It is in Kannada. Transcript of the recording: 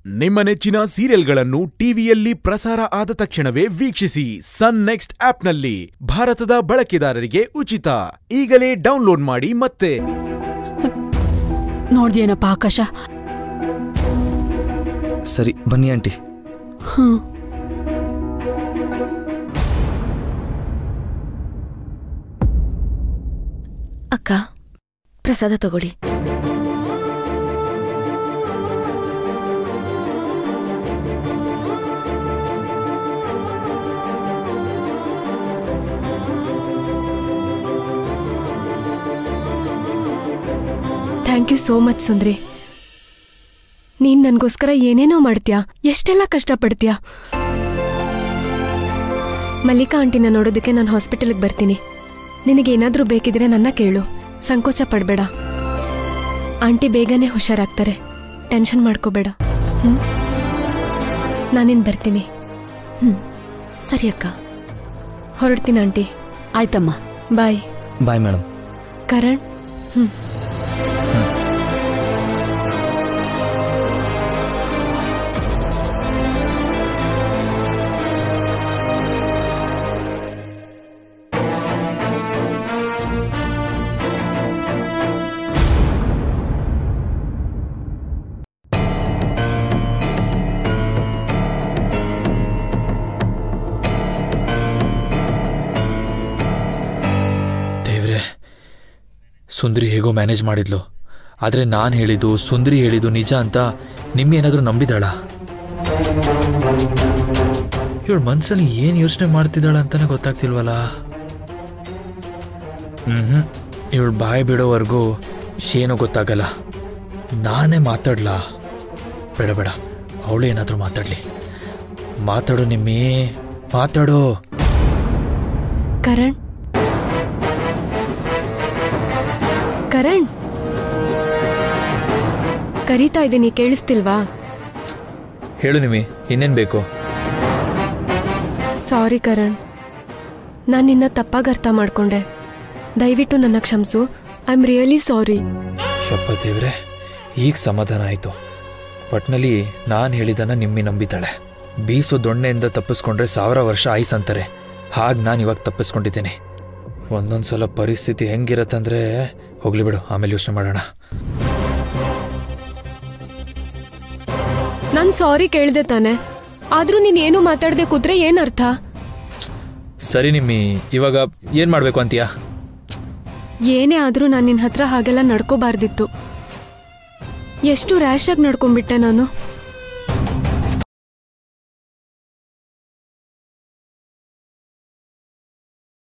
ನಿಮ್ಮ ನೆಚ್ಚಿನ ಸೀರಿಯಲ್ಗಳನ್ನು ಟಿವಿಯಲ್ಲಿ ಪ್ರಸಾರ ಆದ ತಕ್ಷಣವೇ ವೀಕ್ಷಿಸಿ ಸನ್ ನೆಕ್ಸ್ಟ್ ಆಪ್ನಲ್ಲಿ ಭಾರತದ ಬಳಕೆದಾರರಿಗೆ ಉಚಿತ ಈಗಲೇ ಡೌನ್ಲೋಡ್ ಮಾಡಿ ಮತ್ತೆ ನೋಡ್ದೇನಪ್ಪ ಆಕಾಶ ಸರಿ ಬನ್ನಿ ಆಂಟಿ ಹ್ಮ್ ಅಕ್ಕ ಪ್ರಸಾದ ತಗೊಳ್ಳಿ ಥ್ಯಾಂಕ್ ಯು ಸೋ ಮಚ್ ಸುಂದ್ರಿ ನೀನ್ ನನ್ಗೋಸ್ಕರ ಏನೇನೋ ಮಾಡ್ತೀಯಾ ಎಷ್ಟೆಲ್ಲ ಕಷ್ಟಪಡ್ತೀಯಾ ಮಲ್ಲಿಕಾ ಆಂಟಿನ ನೋಡೋದಕ್ಕೆ ನಾನು ಹಾಸ್ಪಿಟಲ್ಗೆ ಬರ್ತೀನಿ ನಿನಗೇನಾದ್ರೂ ಬೇಕಿದ್ರೆ ನನ್ನ ಕೇಳು ಸಂಕೋಚ ಪಡಬೇಡ ಆಂಟಿ ಬೇಗನೆ ಹುಷಾರಾಗ್ತಾರೆ ಟೆನ್ಷನ್ ಮಾಡ್ಕೋಬೇಡ ಹ್ಮ್ ನಾನಿನ್ ಬರ್ತೀನಿ ಸರಿ ಅಕ್ಕ ಹೊರಡ್ತೀನಿ ಆಂಟಿ ಆಯ್ತಮ್ಮ ಬಾಯ್ ಬಾಯ್ ಮೇಡಮ್ ಕರಣ್ ಹ್ಮ್ ದೇವ್ರೆ ಸುಂದರಿ ಹೇಗೋ ಮ್ಯಾನೇಜ್ ಮಾಡಿದ್ಲು ಆದರೆ ನಾನು ಹೇಳಿದ್ದು ಸುಂದರಿ ಹೇಳಿದ್ದು ನಿಜ ಅಂತ ನಿಮ್ಮೇನಾದರೂ ನಂಬಿದಾಳ ಇವಳು ಮನ್ಸಲ್ಲಿ ಏನು ಯೋಚನೆ ಮಾಡ್ತಿದ್ದಾಳ ಅಂತಾನೆ ಗೊತ್ತಾಗ್ತಿಲ್ವಲ್ಲ ಹ್ಞೂ ಇವಳು ಬಾಯಿ ಬಿಡೋವರೆಗೂ ಏನೂ ಗೊತ್ತಾಗಲ್ಲ ನಾನೇ ಮಾತಾಡ್ಲಾ ಬೇಡ ಬೇಡ ಅವಳು ಏನಾದರೂ ಮಾತಾಡಲಿ ಮಾತಾಡು ನಿಮ್ಮಿ ಮಾತಾಡು ಕರಣ್ ಕರಣ್ ಕರೀತಾ ಇದ್ದೀನಿ ಕೇಳಿಸ್ತಿಲ್ವಾ ಹೇಳು ನಿಮ್ಮಿ ಇನ್ನೇನು ಬೇಕು ಸಾರಿ ಕರಣ್ ನಾನು ನಿನ್ನ ತಪ್ಪಾಗಿ ಅರ್ಥ ಮಾಡ್ಕೊಂಡೆ ದಯವಿಟ್ಟು ನನ್ನ ಕ್ಷಮಿಸು ಐ ಆಮ್ ರಿಯಲಿ ಸಾರಿ ಯಪ್ಪ ದೇವ್ರೆ ಈಗ ಸಮಾಧಾನ ಆಯಿತು ಒಟ್ನಲ್ಲಿ ನಾನು ಹೇಳಿದ್ದನ್ನ ನಿಮ್ಮಿ ನಂಬಿದ್ದಾಳೆ ಬೀಸೋ ದೊಣ್ಣೆಯಿಂದ ತಪ್ಪಿಸ್ಕೊಂಡ್ರೆ ಸಾವಿರ ವರ್ಷ ಆಯ್ಸ್ ಅಂತಾರೆ ಹಾಗೆ ನಾನು ಇವಾಗ ತಪ್ಪಿಸ್ಕೊಂಡಿದ್ದೀನಿ ಒಂದೊಂದು ಸಲ ಪರಿಸ್ಥಿತಿ ಹೆಂಗಿರತ್ತಂದ್ರೆ ಹೋಗ್ಲಿ ಬಿಡು ಆಮೇಲೆ ಯೋಚನೆ ಮಾಡೋಣ ನಾನು ಸಾರಿ ಕೇಳಿದೆ ತಾನೆ ಆದ್ರೂ ನೀನ್ ಏನು ಮಾತಾಡದೆ ಕೂತ್ರೆ ಏನ್ ಅರ್ಥ ಸರಿ ನಿಮ್ಮಿ ಇವಾಗ ಏನು ಮಾಡಬೇಕು ಅಂತೀಯಾ ಏನೇ ಆದ್ರೂ ನಾನು ನಿನ್ನ ಹತ್ರ ಹಾಗೆಲ್ಲ ನಡ್ಕೋಬಾರ್ದಿತ್ತು ಎಷ್ಟು ರ್ಯಾಶ್ ಆಗಿ ನಡ್ಕೊಂಡ್ಬಿಟ್ಟೆ ನಾನು